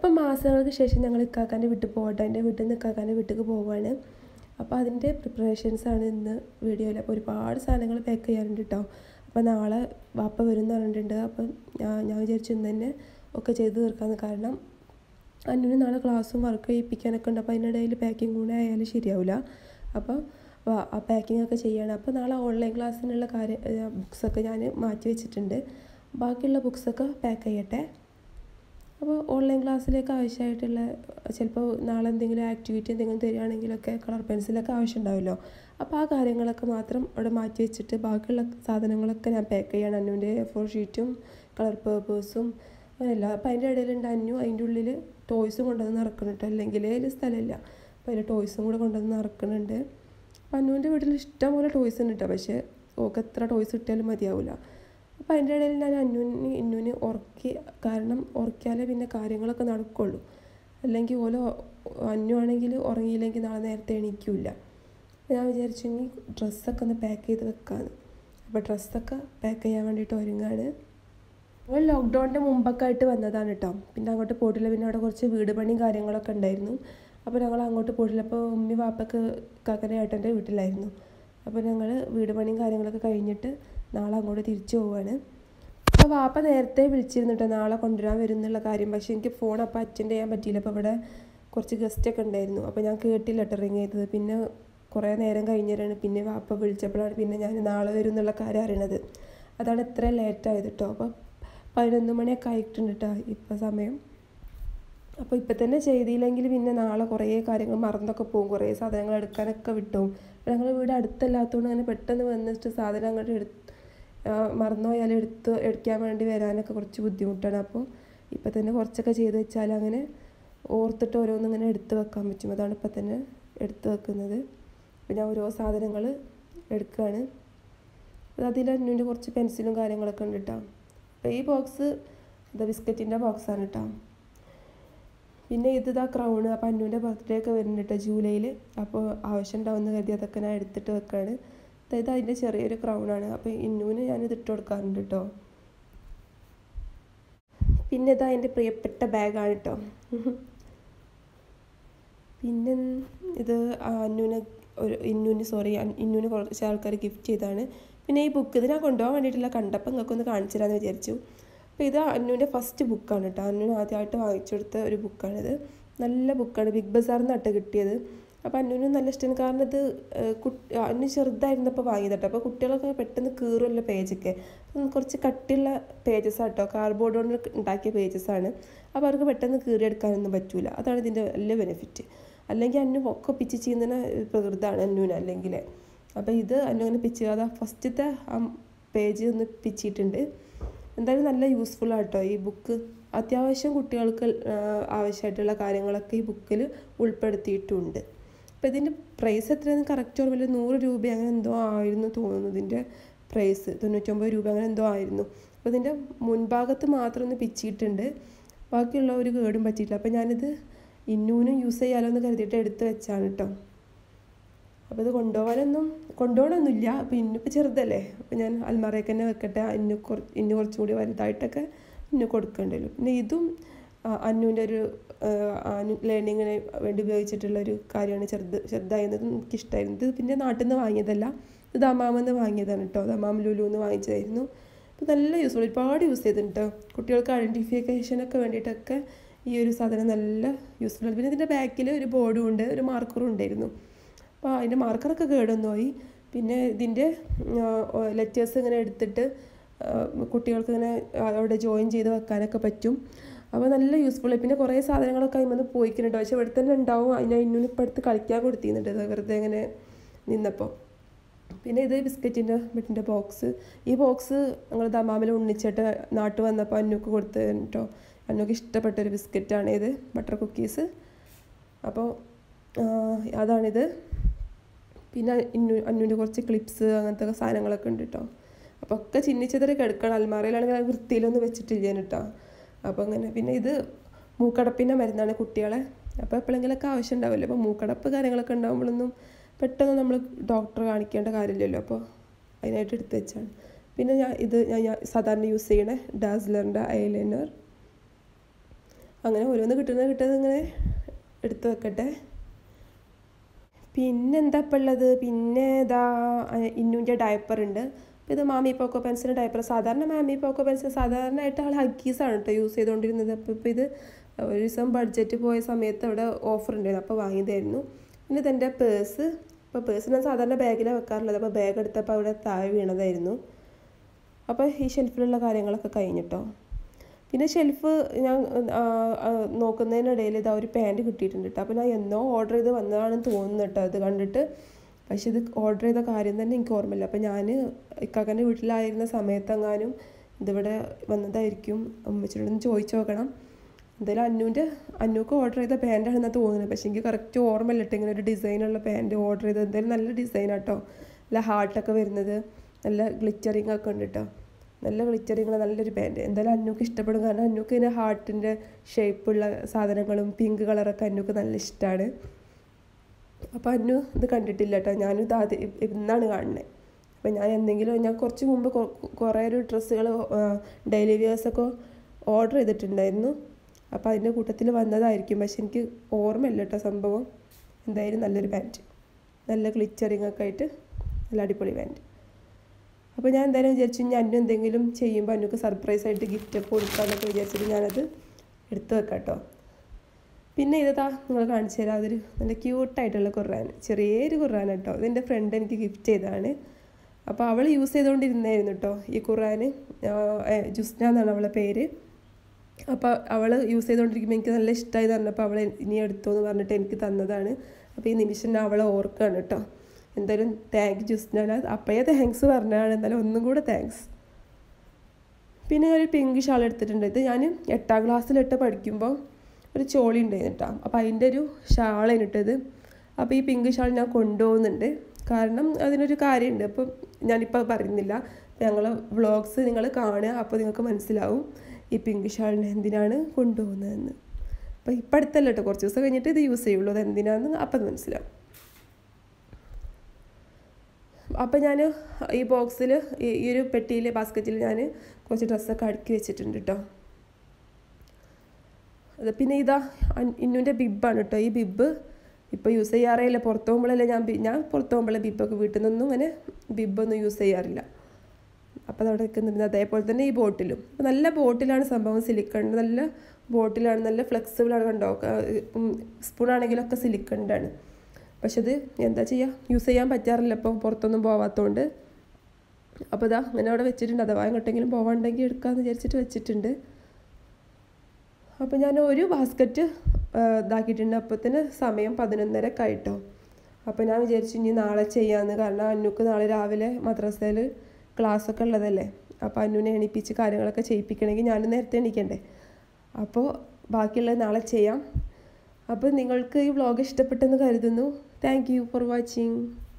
അപ്പം മാസങ്ങൾക്ക് ശേഷം ഞങ്ങൾ ഇക്കാക്കാൻ്റെ വീട്ടിൽ പോകട്ടെ എൻ്റെ വീട്ടിൽ നിന്ന് ഇക്കാക്കാൻ്റെ വീട്ടിലേക്ക് പോവുകയാണ് അപ്പോൾ അതിൻ്റെ പ്രിപ്പറേഷൻസാണ് ഇന്ന് വീഡിയോയിൽ അപ്പോൾ ഒരുപാട് സാധനങ്ങൾ പാക്ക് ചെയ്യാനുണ്ട് കേട്ടോ അപ്പോൾ നാളെ വാപ്പ വരും എന്ന് പറഞ്ഞിട്ടുണ്ട് അപ്പം ഞാൻ ഞാൻ വിചാരിച്ചു ഇന്ന് തന്നെ ഒക്കെ ചെയ്ത് തീർക്കാമെന്ന് കാരണം അന്നിന് നാളെ ക്ലാസ്സും വർക്ക് ചെയ്യിപ്പിക്കാനൊക്കെ ഉണ്ട് അപ്പോൾ അതിനിടയിൽ പാക്കിങ് കൂടെ ആയാലും ശരിയാവില്ല അപ്പോൾ ആ പാക്കിംഗ് ഒക്കെ ചെയ്യണം അപ്പോൾ നാളെ ഓൺലൈൻ ക്ലാസ്സിനുള്ള കാര്യം ബുക്സൊക്കെ ഞാൻ മാറ്റി വെച്ചിട്ടുണ്ട് ബാക്കിയുള്ള ബുക്സൊക്കെ പാക്ക് ചെയ്യട്ടെ അപ്പോൾ ഓൺലൈൻ ക്ലാസ്സിലേക്ക് ആവശ്യമായിട്ടുള്ള ചിലപ്പോൾ നാളെ എന്തെങ്കിലും ആക്ടിവിറ്റി എന്തെങ്കിലും തരികയാണെങ്കിലൊക്കെ കളർ പെൻസിലൊക്കെ ആവശ്യം ഉണ്ടാവുമല്ലോ അപ്പോൾ ആ കാര്യങ്ങളൊക്കെ മാത്രം അവിടെ മാറ്റി വെച്ചിട്ട് ബാക്കിയുള്ള സാധനങ്ങളൊക്കെ ഞാൻ പാക്ക് ചെയ്യണം അന്നുവിൻ്റെ ഫോർ ഷീറ്റും കളർ പേപ്പേഴ്സും അങ്ങനെയല്ല അപ്പോൾ അതിൻ്റെ ഇടയിലുണ്ട് അന്നു അതിൻ്റെ ഉള്ളിൽ ടോയ്സും കൊണ്ടുവന്ന് നിറക്കുന്നുണ്ട് അല്ലെങ്കിൽ അതിൽ സ്ഥലമില്ല അപ്പോൾ അതിൽ ടോയ്സും കൂടെ കൊണ്ടുവന്ന് നിറക്കുന്നുണ്ട് അപ്പോൾ അന്നുവിൻ്റെ വീട്ടിൽ ഇഷ്ടംപോലെ ടോയ്സ് ഉണ്ട് കേട്ടോ പക്ഷേ ഓക്ക് എത്ര ടോയ്സ് കിട്ടിയാലും മതിയാവില്ല അപ്പോൾ അതിൻ്റെ ഇടയിൽ ഞാൻ അന്നുവിന് ഇന്നുവിന് ഉറക്കി കാരണം ഉറക്കിയാലേ പിന്നെ കാര്യങ്ങളൊക്കെ നടക്കുള്ളൂ അല്ലെങ്കിൽ ഓല അന്നു ആണെങ്കിൽ ഉറങ്ങിയില്ലെങ്കിൽ നാളെ നേരത്തെ എണീക്കില്ല അപ്പോൾ ഞാൻ വിചാരിച്ചു ഇനി ഡ്രസ്സൊക്കെ ഒന്ന് പാക്ക് ചെയ്ത് വെക്കാമെന്ന് അപ്പോൾ ഡ്രസ്സൊക്കെ പാക്ക് ചെയ്യാൻ വേണ്ടിയിട്ട് ഒരുങ്ങാണ് അപ്പോൾ ലോക്ക്ഡൗണിൻ്റെ മുമ്പൊക്കെ ആയിട്ട് വന്നതാണ് കേട്ടോ പിന്നെ അങ്ങോട്ട് പോയിട്ടില്ല പിന്നെ അവിടെ കുറച്ച് വീട് പണിയും കാര്യങ്ങളൊക്കെ ഉണ്ടായിരുന്നു അപ്പോൾ ഞങ്ങൾ അങ്ങോട്ട് പോയിട്ടില്ല അപ്പോൾ ഉമ്മി വാപ്പക്ക് കാക്കൻ്റെ ഏട്ടൻ്റെ വീട്ടിലായിരുന്നു അപ്പോൾ ഞങ്ങൾ വീട് പണിയും കാര്യങ്ങളൊക്കെ കഴിഞ്ഞിട്ട് നാളെ അങ്ങോട്ട് തിരിച്ചു പോവുകയാണ് അപ്പോൾ വാപ്പ നേരത്തെ വിളിച്ചിരുന്നു കേട്ടോ നാളെ കൊണ്ടുവരാൻ വരും എന്നുള്ള കാര്യം പക്ഷേ എനിക്ക് ഫോൺ അപ്പോൾ അറ്റൻഡ് ചെയ്യാൻ പറ്റിയില്ല അപ്പോൾ ഇവിടെ കുറച്ച് ഗസ്റ്റൊക്കെ ഉണ്ടായിരുന്നു അപ്പോൾ ഞാൻ കേട്ടില്ല കേട്ടോ റിങ് ചെയ്തത് പിന്നെ കുറേ നേരം കഴിഞ്ഞിട്ടാണ് പിന്നെ വാപ്പ വിളിച്ചപ്പോഴാണ് പിന്നെ ഞാൻ നാളെ വരും എന്നുള്ള കാര്യം അറിയണത് അതാണ് ഇത്ര ലേറ്റായത് കേട്ടോ അപ്പോൾ പതിനൊന്ന് മണിയൊക്കെ ആയിട്ടുണ്ട് കേട്ടോ ഇപ്പോൾ സമയം അപ്പോൾ ഇപ്പം തന്നെ ചെയ്തില്ലെങ്കിൽ പിന്നെ നാളെ കുറേ കാര്യങ്ങൾ മറന്നൊക്കെ പോകും കുറേ സാധനങ്ങൾ എടുക്കാനൊക്കെ വിട്ടും ഞങ്ങൾ വീട് അടുത്തല്ലാത്തതുകൊണ്ട് അങ്ങനെ പെട്ടെന്ന് വന്നിട്ട് സാധനം അങ്ങോട്ട് എടുത്ത് മറന്നുപോയാൽ എടുത്ത് എടുക്കാൻ വേണ്ടി വരാനൊക്കെ കുറച്ച് ബുദ്ധിമുട്ടാണ് അപ്പോൾ ഇപ്പം തന്നെ കുറച്ചൊക്കെ ചെയ്ത് വെച്ചാൽ അങ്ങനെ ഓർത്തിട്ട് ഓരോന്നും ഇങ്ങനെ എടുത്ത് വെക്കാൻ പറ്റും അതാണ് ഇപ്പം തന്നെ എടുത്ത് വെക്കുന്നത് അപ്പോൾ ഞാൻ ഓരോ സാധനങ്ങൾ എടുക്കുകയാണ് അതിൽ അന്നുവിൻ്റെ കുറച്ച് പെൻസിലും കാര്യങ്ങളൊക്കെ ഉണ്ട് കേട്ടോ അപ്പോൾ ഈ ബോക്സ് ഇത് ബിസ്ക്കറ്റിൻ്റെ ബോക്സാണ് കേട്ടോ പിന്നെ ഇത് ഇതാ ക്രൗണ് അപ്പോൾ അന്നുവിൻ്റെ ബർത്ത്ഡേ ഒക്കെ വരുന്നുണ്ട് കേട്ടോ ജൂലൈയിൽ അപ്പോൾ ആവശ്യം ഉണ്ടാവുമെന്ന് കരുതി അതൊക്കെ ഞാൻ എടുത്തിട്ട് വെക്കുകയാണ് ഇത് അതിൻ്റെ ചെറിയൊരു ക്രൗണാണ് അപ്പോൾ ഇന്നുവിന് ഞാനിത് ഇട്ട് കൊടുക്കാറുണ്ട് കേട്ടോ പിന്നെ ഇതാ എൻ്റെ പ്രിയപ്പെട്ട ബാഗാണ് കേട്ടോ പിന്നെ ഇത് അന്നുവിന് ഒരു ഇന്നുവിന് സോറി ഇന്നുവിന് കുറച്ച് ആൾക്കാർ ഗിഫ്റ്റ് ചെയ്താണ് പിന്നെ ഈ ബുക്ക് ഇത് ഞാൻ കൊണ്ടുപോകാൻ വേണ്ടിയിട്ടില്ല കണ്ടപ്പോൾ നിങ്ങൾക്കൊന്ന് കാണിച്ചു തരാമെന്ന് വിചാരിച്ചു അപ്പോൾ ഇത് അന്നുവിൻ്റെ ഫസ്റ്റ് ബുക്കാണ് കേട്ടോ അന്നുവിന് ആദ്യമായിട്ട് വാങ്ങിച്ചെടുത്ത ഒരു ബുക്കാണിത് നല്ല ബുക്കാണ് ബിഗ് ബസാറിൽ നിന്നാട്ട് കിട്ടിയത് അപ്പോൾ അന്നുവിന് നല്ല ഇഷ്ടമാണ് കാരണം ഇത് കുട്ടി അന്നു ചെറുതായിരുന്നപ്പോൾ വാങ്ങിയതാട്ടോ അപ്പോൾ കുട്ടികളൊക്കെ പെട്ടെന്ന് കീറുമല്ലോ പേജൊക്കെ കുറച്ച് കട്ടിയുള്ള പേജസ് ആട്ടോ കാർഡ്ബോർഡ് കൊണ്ട് ഉണ്ടാക്കിയ പേജസ് ആണ് അപ്പോൾ അവർക്ക് പെട്ടെന്ന് കീറിയെടുക്കാനൊന്നും പറ്റൂല അതാണ് ഇതിൻ്റെ വലിയ ബെനിഫിറ്റ് അല്ലെങ്കിൽ അന്നു ഒക്കെ പിച്ച് ചെയ്യുന്ന പ്രകൃതമാണ് അന്നുവിന് അല്ലെങ്കിൽ അപ്പോൾ ഇത് അന്നു അങ്ങനെ പിച്ച് അതാ ഫസ്റ്റത്തെ ആ പേജ് ഒന്ന് പിച്ചിട്ടുണ്ട് എന്തായാലും നല്ല യൂസ്ഫുൾ ആട്ടോ ഈ ബുക്ക് അത്യാവശ്യം കുട്ടികൾക്ക് ആവശ്യമായിട്ടുള്ള കാര്യങ്ങളൊക്കെ ഈ ബുക്കിൽ ഉൾപ്പെടുത്തിയിട്ടുണ്ട് അപ്പോൾ ഇതിൻ്റെ പ്രൈസ് എത്രയാണെന്ന് കറക്റ്റ് ഓർമ്മയില്ല നൂറ് രൂപ അങ്ങനെ എന്തോ ആയിരുന്നു തോന്നുന്നു ഇതിൻ്റെ പ്രൈസ് തൊണ്ണൂറ്റൊമ്പത് രൂപ അങ്ങനെ എന്തോ ആയിരുന്നു അപ്പോൾ ഇതിൻ്റെ മുൻഭാഗത്ത് മാത്രം ഒന്ന് പിച്ചിയിട്ടുണ്ട് ബാക്കിയുള്ള ഒരു കേടും പറ്റിയിട്ടില്ല അപ്പോൾ ഞാനിത് ഇന്നൂനും യൂസ് ചെയ്യാലോ എന്ന് കരുതിയിട്ട് എടുത്ത് വെച്ചാണ് കേട്ടോ അപ്പോൾ ഇത് കൊണ്ടുപോകാനൊന്നും കൊണ്ടുപോകണമൊന്നുമില്ല അപ്പോൾ ഇന്നിപ്പോൾ ചെറുതല്ലേ അപ്പോൾ ഞാൻ അൽമാറയൊക്കെ തന്നെ വെക്കട്ടെ ഇന്നു കുറ ഇന്നു കുറച്ചും കൂടി വലുതായിട്ടൊക്കെ ഇന്നു കൊടുക്കേണ്ടല്ലോ പിന്നെ ഇതും അന്നുവിൻ്റെ ഒരു ലേണിങ്ങിന് വേണ്ടി ഉപയോഗിച്ചിട്ടുള്ള ഒരു കാര്യമാണ് ചെറുത് ചെറുതായിരുന്നത് എനിക്കിഷ്ടമായിരുന്നു ഇത് പിന്നെ നാട്ടിൽ നിന്ന് വാങ്ങിയതല്ല ഇത് അമ്മാമെന്ന് വാങ്ങിയതാണ് കേട്ടോ അത് അമ്മാമ ലുലു എന്ന് വാങ്ങിച്ചതായിരുന്നു അപ്പോൾ നല്ല യൂസ്ഫുൾ ഒരുപാട് യൂസ് ചെയ്തിട്ടുണ്ട് കേട്ടോ കുട്ടികൾക്ക് ഐഡൻറ്റിഫിക്കേഷനൊക്കെ വേണ്ടിയിട്ടൊക്കെ ഈ ഒരു സാധനം നല്ല യൂസ്ഫുൾ ആണ് പിന്നെ ഇതിൻ്റെ ബാക്കിൽ ഒരു ബോർഡും ഉണ്ട് ഒരു മാർക്കറും ഉണ്ടായിരുന്നു അപ്പോൾ അതിൻ്റെ മാർക്കറൊക്കെ കേടൊന്നു പോയി പിന്നെ ഇതിൻ്റെ ലെറ്റേഴ്സ് ഇങ്ങനെ എടുത്തിട്ട് കുട്ടികൾക്ക് ഇങ്ങനെ അവിടെ ജോയിൻ ചെയ്ത് വെക്കാനൊക്കെ പറ്റും അപ്പോൾ നല്ല യൂസ്ഫുൾ പിന്നെ കുറേ സാധനങ്ങളൊക്കെ അതിൽ പോയിക്കുന്നുണ്ട് പക്ഷേ ഇവിടെ തന്നെ ഉണ്ടാവും അതിനെ ഇന്നും ഇപ്പം അടുത്ത് കളിക്കാൻ കൊടുത്തിരുന്നുണ്ട് വെറുതെ ഇങ്ങനെ നിന്നപ്പോൾ പിന്നെ ഇത് ബിസ്ക്കറ്റിൻ്റെ വീട്ടിൻ്റെ ബോക്സ് ഈ ബോക്സ് ഞങ്ങൾ ദമാമിൽ ഉണ്ണിച്ചിട്ട് നാട്ടിൽ വന്നപ്പോൾ അന്നുക്ക് കൊടുത്ത് കേട്ടോ അന്നുക്ക് ഇഷ്ടപ്പെട്ടൊരു ബിസ്ക്കറ്റാണ് ഇത് ബട്ടർ കുക്കീസ് അപ്പോൾ അതാണിത് പിന്നെ ഇന്നു അന്നുവിൻ്റെ കുറച്ച് ക്ലിപ്സ് അങ്ങനത്തെ സാധനങ്ങളൊക്കെ ഉണ്ട് കേട്ടോ അപ്പോൾ ഒക്കെ ചിന്നിച്ചതറി കിടക്കണം അൽമാറയിലാണെങ്കിൽ അത് വൃത്തിയിലൊന്നും വെച്ചിട്ടില്ല കേട്ടോ അപ്പോൾ അങ്ങനെ പിന്നെ ഇത് മൂക്കടപ്പിൻ്റെ മരുന്നാണ് കുട്ടികളെ അപ്പോൾ എപ്പോഴെങ്കിലൊക്കെ ആവശ്യം ഉണ്ടാവില്ല അപ്പോൾ മൂക്കടപ്പ് കാര്യങ്ങളൊക്കെ ഉണ്ടാകുമ്പോഴൊന്നും പെട്ടെന്ന് നമ്മൾ ഡോക്ടറെ കാണിക്കേണ്ട കാര്യമില്ലല്ലോ അപ്പോൾ അതിനായിട്ട് എടുത്ത് വെച്ചാണ് പിന്നെ ഞാൻ ഇത് ഞാൻ ഞാൻ സാധാരണ യൂസ് ചെയ്യണ ഡാസ്ലറിൻ്റെ ഐലൈനർ അങ്ങനെ ഓരോന്ന് കിട്ടുന്നത് കിട്ടുന്നത് ഇങ്ങനെ എടുത്തു വെക്കട്ടെ പിന്നെ എന്താ ഇപ്പം ഉള്ളത് പിന്നെ ഇതാ ഇന്നുൻ്റെ ഡയപ്പർ ഉണ്ട് അപ്പോൾ ഇത് മാമി പോക്കോ പെൻസിൻ്റെ ഡയപ്പർ സാധാരണ മാമി പോക്കോ പെൻസിൽ സാധാരണയായിട്ട് ആൾ ഹഗ്ഗീസാണ് കേട്ടോ യൂസ് ചെയ്തുകൊണ്ടിരുന്നത് അപ്പോൾ ഇപ്പോൾ ഇത് ഒരു ദിവസം ബഡ്ജറ്റ് പോയ സമയത്ത് അവിടെ ഓഫർ ഉണ്ടായിരുന്നു അപ്പോൾ വാങ്ങിയതായിരുന്നു പിന്നെ ഇതെൻ്റെ പേഴ്സ് അപ്പോൾ പേഴ്സ് ഞാൻ സാധാരണ ബാഗിലാണ് വെക്കാറുള്ളത് അപ്പോൾ ബാഗ് എടുത്തപ്പോൾ അവിടെ താഴെ വീണതായിരുന്നു അപ്പോൾ ഈ ഷെൽഫിലുള്ള കാര്യങ്ങളൊക്കെ കഴിഞ്ഞിട്ടോ പിന്നെ ഷെൽഫ് ഞാൻ നോക്കുന്നതിനിടയിൽ ഇതാ ഒരു പാൻറ് കിട്ടിയിട്ടുണ്ട് കേട്ടോ അപ്പോൾ ഞാൻ എന്നോ ഓർഡർ ചെയ്ത് വന്നതാണെന്ന് തോന്നുന്നു കേട്ടോ അത് കണ്ടിട്ട് പക്ഷെ ഇത് ഓർഡർ ചെയ്ത കാര്യം തന്നെ എനിക്ക് ഓർമ്മയില്ല അപ്പോൾ ഞാൻ ഇക്കാക്കൻ്റെ വീട്ടിലായിരുന്ന സമയത്തെങ്ങാനും ഇതിവിടെ വന്നതായിരിക്കും അമ്മച്ചിയോടൊന്ന് ചോദിച്ചു നോക്കണം എന്തായാലും അന്നുവിൻ്റെ അന്നുക്ക് ഓർഡർ ചെയ്ത പാൻറ്റാണെന്നാണ് തോന്നുന്നത് പക്ഷേ എനിക്ക് കറക്റ്റ് ഓർമ്മയില്ല കേട്ടോ ഇങ്ങനെ ഒരു ഡിസൈനുള്ള പാൻറ്റ് ഓർഡർ ചെയ്തത് എന്തായാലും നല്ല ഡിസൈനാട്ടോ നല്ല ഹാർട്ടൊക്കെ വരുന്നത് നല്ല ഗ്ലിറ്ററിങ് ഒക്കെ ഉണ്ട് കേട്ടോ നല്ല ഗ്ലിറ്ററിങ് നല്ലൊരു പാൻറ്റ് എന്തായാലും അന്നുക്ക് ഇഷ്ടപ്പെടും കാരണം അന്നുക്ക് ഇതിന് ഹാർട്ടിൻ്റെ ഷേപ്പുള്ള സാധനങ്ങളും പിങ്ക് കളറൊക്കെ അന്നുക്ക് നല്ല ഇഷ്ടമാണ് അപ്പോൾ അന്നു ഇത് കണ്ടിട്ടില്ല കേട്ടോ ഞാനും ഇത് ആദ്യം ഇന്നാണ് കാണുന്നത് അപ്പോൾ ഞാൻ എന്തെങ്കിലും ഞാൻ കുറച്ച് മുമ്പ് കുറേ ഒരു ഡ്രസ്സുകൾ ഡെയിലി വെയേഴ്സൊക്കെ ഓർഡർ ചെയ്തിട്ടുണ്ടായിരുന്നു അപ്പോൾ അതിൻ്റെ കൂട്ടത്തിൽ വന്നതായിരിക്കും പക്ഷെ എനിക്ക് ഓർമ്മയില്ല കേട്ടോ സംഭവം എന്തായാലും നല്ലൊരു പാൻറ്റ് നല്ല ഗ്ലിറ്ററിങ് ഒക്കെ ആയിട്ട് നല്ല അടിപൊളി പാൻറ്റ് അപ്പോൾ ഞാൻ എന്തായാലും വിചാരിച്ചു ഇനി അന്നു എന്തെങ്കിലും ചെയ്യുമ്പോൾ അന്നുക്ക് സർപ്രൈസ് ആയിട്ട് ഗിഫ്റ്റ് ഒക്കെ കൊടുക്കാമെന്നൊക്കെ വിചാരിച്ചിട്ട് ഞാനത് എടുത്തു വെക്കാം കേട്ടോ പിന്നെ ഇതാ നിങ്ങൾ കാണിച്ചു തരാം അതൊരു നല്ല ക്യൂട്ടായിട്ടുള്ള ഖുർആൻ ചെറിയൊരു ഖുർആൻ കേട്ടോ ഇതെൻ്റെ ഫ്രണ്ട് എനിക്ക് ഗിഫ്റ്റ് ചെയ്തതാണ് അപ്പോൾ അവൾ യൂസ് ചെയ്തുകൊണ്ടിരുന്നായിരുന്നു കേട്ടോ ഈ ഖുർആൻ ജുസ്ന എന്നാണ് അവളെ പേര് അപ്പോൾ അവൾ യൂസ് ചെയ്തുകൊണ്ടിരിക്കുമ്പോൾ എനിക്ക് നല്ല ഇഷ്ടമായി പറഞ്ഞപ്പോൾ അവൾ ഇനി എടുത്തോ എന്ന് പറഞ്ഞിട്ട് എനിക്ക് തന്നതാണ് അപ്പോൾ ഈ നിമിഷം ഞാൻ അവളെ ഓർക്കുകയാണ് കേട്ടോ എന്തായാലും താങ്ക് ജുസ്ന അപ്പോഴേ താങ്ക്സ് പറഞ്ഞതാണ് എന്തായാലും ഒന്നും കൂടെ താങ്ക്സ് പിന്നെ ഒരു പിങ്ക് ഷാൾ എടുത്തിട്ടുണ്ട് ഇത് ഞാൻ എട്ടാം ക്ലാസ്സിലിട്ട് പഠിക്കുമ്പോൾ ഒരു ചോളി ഉണ്ടായിരുന്നു കേട്ടോ അപ്പോൾ അതിൻ്റെ ഒരു ഷാളാണ് ഇട്ടത് അപ്പോൾ ഈ പിങ്ക് ഷാൾ ഞാൻ കൊണ്ടുപോകുന്നുണ്ട് കാരണം അതിനൊരു കാര്യമുണ്ട് അപ്പം ഞാനിപ്പോൾ പറയുന്നില്ല ഞങ്ങൾ വ്ളോഗ്സ് നിങ്ങൾ കാണുക അപ്പോൾ നിങ്ങൾക്ക് മനസ്സിലാവും ഈ പിങ്ക് ഷാളിനെ എന്തിനാണ് കൊണ്ടുപോകുന്നതെന്ന് അപ്പോൾ ഇപ്പം അടുത്തല്ല കേട്ടോ കുറച്ച് ദിവസം കഴിഞ്ഞിട്ട് ഇത് യൂസ് ചെയ്യുള്ളൂ അത് എന്തിനാണെന്ന് അപ്പം അത് മനസ്സിലാവും അപ്പം ഞാൻ ഈ ബോക്സിൽ ഈ ഒരു പെട്ടിയിൽ ബാസ്ക്കറ്റിൽ ഞാൻ കുറച്ച് ഡ്രസ്സൊക്കെ അടുക്കി വെച്ചിട്ടുണ്ട് കേട്ടോ അത് പിന്നെ ഇതാ ഇന്നുൻ്റെ ബിബാണ് കേട്ടോ ഈ ബിബ് ഇപ്പോൾ യൂസ് ചെയ്യാറേ പുറത്ത് പോകുമ്പോഴല്ലേ ഞാൻ ഞാൻ പുറത്ത് പോകുമ്പോഴേ ബിബൊക്കെ വീട്ടിൽ നിന്നൊന്നും അങ്ങനെ ബിബൊന്നും യൂസ് ചെയ്യാറില്ല അപ്പോൾ അവിടെ നിൽക്കുന്നുണ്ട് അതേപോലെ തന്നെ ഈ ബോട്ടിലും അപ്പോൾ നല്ല ബോട്ടിലാണ് സംഭവം സിലിക്കൺ നല്ല ബോട്ടിലാണ് നല്ല ഫ്ലെക്സിബിളാണ് കണ്ടോ സ്പൂൺ ആണെങ്കിലൊക്കെ സിലിക്കണ്ടാണ് പക്ഷെ അത് എന്താ ചെയ്യുക യൂസ് ചെയ്യാൻ പറ്റാറില്ല ഇപ്പോൾ പുറത്തൊന്നും പോവാത്തതുകൊണ്ട് അപ്പോൾ ഇതാ അങ്ങനെ അവിടെ വെച്ചിട്ടുണ്ട് അഥവാ എങ്ങോട്ടെങ്കിലും പോവാണ്ടെങ്കിൽ എടുക്കാമെന്ന് വിചാരിച്ചിട്ട് വെച്ചിട്ടുണ്ട് അപ്പോൾ ഞാൻ ഒരു ബാസ്ക്കറ്റ് ഇതാക്കിയിട്ടുണ്ട് അപ്പോഴത്തേന് സമയം പതിനൊന്നരക്ക് ആയിട്ടോ അപ്പോൾ ഞാൻ വിചാരിച്ചു ഇനി നാളെ ചെയ്യാമെന്ന് കാരണം അന്നുക്ക് നാളെ രാവിലെ മദ്രസയിൽ ക്ലാസ്സൊക്കെ ഉള്ളതല്ലേ അപ്പോൾ അന്നുവിനെ എണീപ്പിച്ച് കാര്യങ്ങളൊക്കെ ചെയ്യിപ്പിക്കണമെങ്കിൽ ഞാൻ നേരത്തെ എണീക്കണ്ടേ അപ്പോൾ ബാക്കിയുള്ളത് നാളെ ചെയ്യാം അപ്പോൾ നിങ്ങൾക്ക് ഈ വ്ളോഗ് ഇഷ്ടപ്പെട്ടെന്ന് കരുതുന്നു താങ്ക് യു ഫോർ വാച്ചിങ്